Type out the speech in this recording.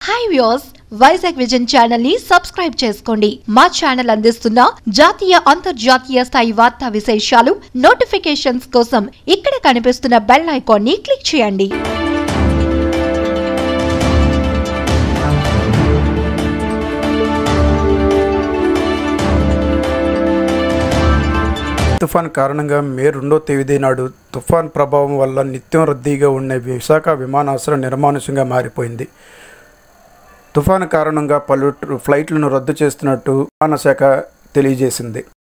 hi views Vizag vision channel ని subscribe చేసుకోండి మా ఛానల్ అందిస్తున్న జాతీయ అంతర్జాతీయ స్థాయి వార్తా విశేషాలు నోటిఫికేషన్స్ కోసం ఇక్కడ కనిపిస్తున్న బెల్ ఐకాన్ ని క్లిక్ చేయండి తుఫాన్ కారణంగా మే రెండో తేదీ నాడు తుఫాన్ ప్రభావం వల్ల నిత్యం రద్దీగా ఉన్న విశాఖ విమానాశ్రయం నిర్మానుషంగా మారిపోయింది తుఫాను కారణంగా పలు ఫ్లైట్లను రద్దు చేస్తున్నట్టు విమాన శాఖ తెలియజేసింది